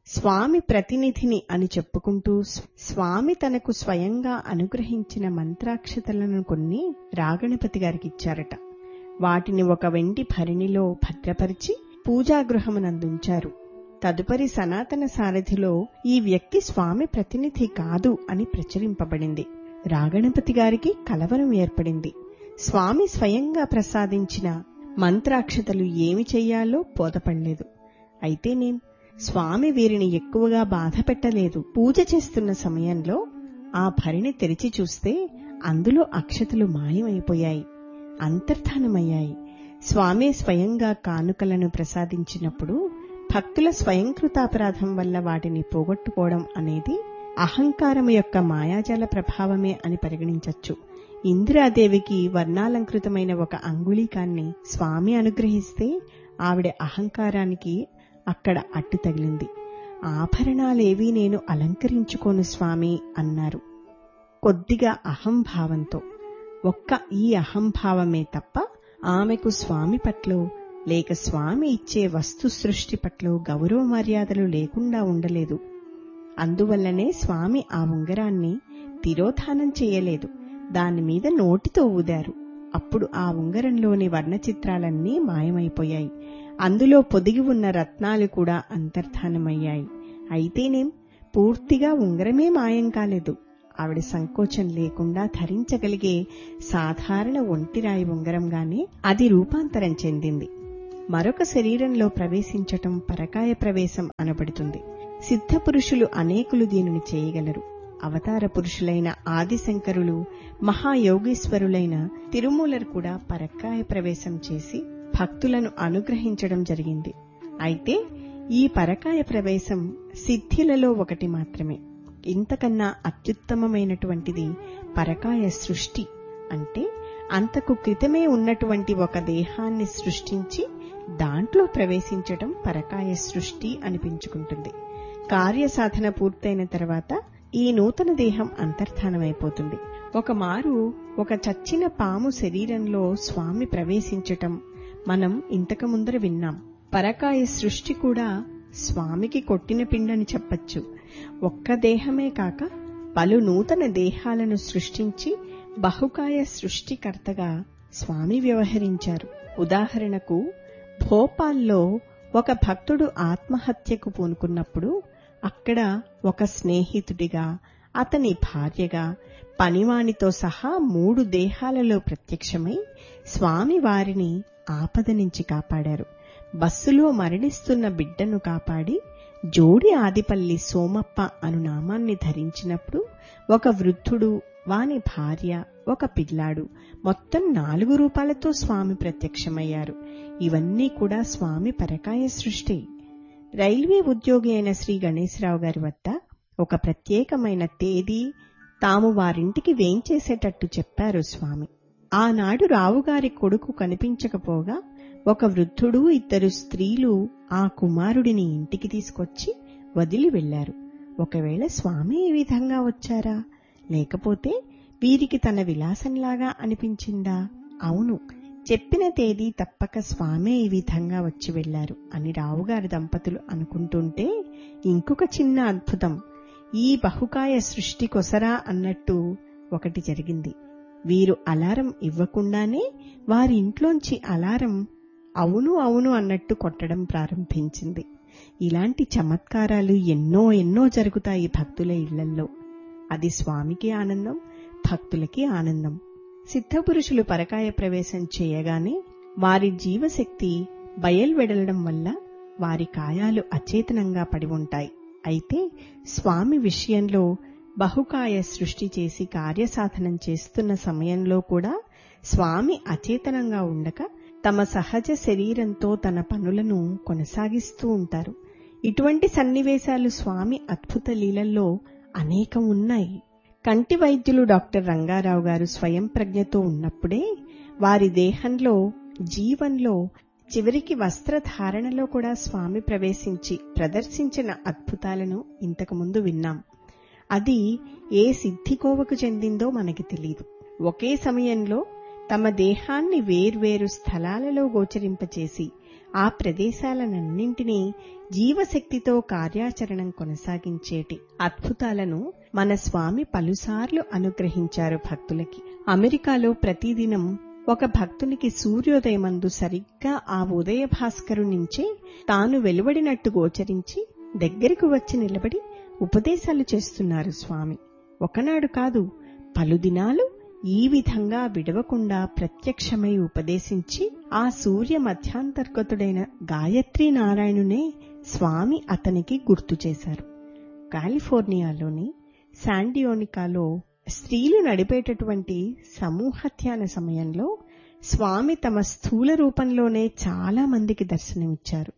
స్వామి ప్రతినిధిని అని చెప్పుకుంటూ స్వామి తనకు స్వయంగా అనుగ్రహించిన మంత్రాక్షతలను కొన్ని రాగణపతి గారికి ఇచ్చారట వాటిని ఒక వెండి భరిణిలో భద్రపరిచి పూజాగృహమునందుంచారు తదుపరి సనాతన సారథిలో ఈ వ్యక్తి స్వామి ప్రతినిధి కాదు అని ప్రచురింపబడింది రాగణపతి గారికి కలవరం ఏర్పడింది స్వామి స్వయంగా ప్రసాదించిన మంత్రాక్షతలు ఏమి చెయ్యాలో బోధపడలేదు అయితే నేను స్వామి వీరిని ఎక్కువగా బాధ పెట్టలేదు పూజ చేస్తున్న సమయంలో ఆ భరిణి తెరిచి చూస్తే అందులో అక్షతలు మాయమైపోయాయి అంతర్ధానమయ్యాయి స్వామి స్వయంగా కానుకలను ప్రసాదించినప్పుడు భక్తుల స్వయంకృతాపరాధం వల్ల వాటిని పోగొట్టుకోవడం అనేది అహంకారం యొక్క మాయాజాల ప్రభావమే అని పరిగణించవచ్చు ఇందిరాదేవికి వర్ణాలంకృతమైన ఒక అంగుళీకాన్ని స్వామి అనుగ్రహిస్తే ఆవిడ అహంకారానికి అక్కడ అట్టు తగిలింది ఆభరణాలేవీ నేను అలంకరించుకోను స్వామి అన్నారు కొద్దిగా అహంభావంతో ఒక్క ఈ అహంభావమే తప్ప ఆమెకు స్వామి పట్ల లేక స్వామి ఇచ్చే వస్తు సృష్టి పట్ల గౌరవ మర్యాదలు లేకుండా ఉండలేదు అందువల్లనే స్వామి ఆ ఉంగరాన్ని తిరోధానం చేయలేదు దాని మీద నోటితో ఊదారు అప్పుడు ఆ ఉంగరంలోని వర్ణచిత్రాలన్నీ మాయమైపోయాయి అందులో పొదిగి ఉన్న రత్నాలు కూడా అంతర్ధానమయ్యాయి అయితేనేం పూర్తిగా ఉంగరమే మాయం కాలేదు ఆవిడ సంకోచం లేకుండా ధరించగలిగే సాధారణ ఒంటిరాయి ఉంగరంగానే అది రూపాంతరం చెందింది మరొక శరీరంలో ప్రవేశించటం పరకాయ ప్రవేశం అనబడుతుంది సిద్ధ పురుషులు అనేకులు దీనిని చేయగలరు అవతార పురుషులైన ఆదిశంకరులు మహాయోగీశ్వరులైన తిరుమూలర్ కూడా పరకాయ ప్రవేశం చేసి భక్తులను అనుగ్రహించడం జరిగింది అయితే ఈ పరకాయ ప్రవేశం సిద్ధిలలో ఒకటి మాత్రమే ఇంతకన్నా అత్యుత్తమమైనటువంటిది పరకాయ సృష్టి అంటే అంతకు క్రితమే ఉన్నటువంటి ఒక దేహాన్ని సృష్టించి దాంట్లో ప్రవేశించటం పరకాయ సృష్టి అనిపించుకుంటుంది కార్యసాధన పూర్తయిన తర్వాత ఈ నూతన దేహం అంతర్ధానమైపోతుంది ఒక మారు ఒక చచ్చిన పాము శరీరంలో స్వామి ప్రవేశించటం మనం ఇంతకు ముందర విన్నాం పరకాయ సృష్టి కూడా స్వామికి కొట్టిన పిండని చెప్పచ్చు ఒక్క దేహమే కాక పలు నూతన దేహాలను సృష్టించి బహుకాయ సృష్టికర్తగా స్వామి వ్యవహరించారు ఉదాహరణకు భోపాల్లో ఒక భక్తుడు ఆత్మహత్యకు పూనుకున్నప్పుడు అక్కడ ఒక స్నేహితుడిగా అతని భార్యగా పనివానితో సహా మూడు దేహాలలో ప్రత్యక్షమై స్వామి వారిని ఆపద నుంచి కాపాడారు బస్సులో మరణిస్తున్న బిడ్డను కాపాడి జోడి ఆదిపల్లి సోమప్ప అను నామాన్ని ధరించినప్పుడు ఒక వృద్ధుడు వాని భార్య ఒక పిల్లాడు మొత్తం నాలుగు రూపాలతో స్వామి ప్రత్యక్షమయ్యారు ఇవన్నీ కూడా స్వామి పరకాయ సృష్టి రైల్వే ఉద్యోగి అయిన శ్రీ గణేశరావు గారి వద్ద ఒక ప్రత్యేకమైన తేదీ తాము వారింటికి వేంచేసేటట్టు చెప్పారు స్వామి ఆనాడు రావుగారి కొడుకు కనిపించకపోగా ఒక వృద్ధుడు ఇద్దరు స్త్రీలు ఆ కుమారుడిని ఇంటికి తీసుకొచ్చి వదిలి వెళ్లారు ఒకవేళ స్వామి ఈ విధంగా వచ్చారా లేకపోతే వీరికి తన విలాసంలాగా అనిపించిందా అవును చెప్పిన తేదీ తప్పక స్వామే ఈ విధంగా వచ్చి వెళ్లారు అని రావుగారి దంపతులు అనుకుంటుంటే ఇంకొక చిన్న అద్భుతం ఈ బహుకాయ సృష్టి కొసరా అన్నట్టు ఒకటి జరిగింది వీరు అలారం ఇవ్వకుండానే వారి ఇంట్లోంచి అలారం అవును అవును అన్నట్టు కొట్టడం ప్రారంభించింది ఇలాంటి చమత్కారాలు ఎన్నో ఎన్నో జరుగుతాయి భక్తుల ఇళ్లల్లో అది స్వామికి ఆనందం భక్తులకి ఆనందం సిద్ధపురుషులు పరకాయ ప్రవేశం చేయగానే వారి జీవశక్తి బయల్వెడలడం వల్ల వారి కాయాలు అచేతనంగా పడి ఉంటాయి అయితే స్వామి విషయంలో బహుకాయ సృష్టి చేసి కార్యసాధనం చేస్తున్న సమయంలో కూడా స్వామి అచేతనంగా ఉండక తమ సహజ శరీరంతో తన పనులను కొనసాగిస్తూ ఉంటారు ఇటువంటి సన్నివేశాలు స్వామి అద్భుత లీలల్లో అనేకం ఉన్నాయి కంటి వైద్యులు డాక్టర్ రంగారావు గారు స్వయం ప్రజ్ఞతో ఉన్నప్పుడే వారి దేహంలో జీవంలో చివరికి వస్త్రధారణలో కూడా స్వామి ప్రవేశించి ప్రదర్శించిన అద్భుతాలను ఇంతకుముందు విన్నాం అది ఏ సిద్ధికోవకు చెందిందో మనకి తెలియదు ఒకే సమయంలో తమ దేహాన్ని వేర్వేరు స్థలాలలో గోచరింపచేసి ఆ ప్రదేశాలనన్నింటినీ జీవశక్తితో కార్యాచరణం కొనసాగించేటి అద్భుతాలను మన స్వామి పలుసార్లు అనుగ్రహించారు భక్తులకి అమెరికాలో ప్రతిదినం ఒక భక్తునికి సూర్యోదయమందు సరిగ్గా ఆ ఉదయ భాస్కరు నుంచే తాను వెలువడినట్టు గోచరించి దగ్గరకు వచ్చి నిలబడి ఉపదేశాలు చేస్తున్నారు స్వామి ఒకనాడు కాదు పలుదినాలు ఈ విధంగా విడవకుండా ప్రత్యక్షమై ఉపదేశించి ఆ సూర్య మధ్యాంతర్గతుడైన గాయత్రీ నారాయణునే స్వామి అతనికి గుర్తు చేశారు కాలిఫోర్నియాలోని శాండియోనికాలో స్త్రీలు నడిపేటటువంటి సమూహత్యాన సమయంలో స్వామి తమ స్థూల రూపంలోనే చాలా మందికి దర్శనమిచ్చారు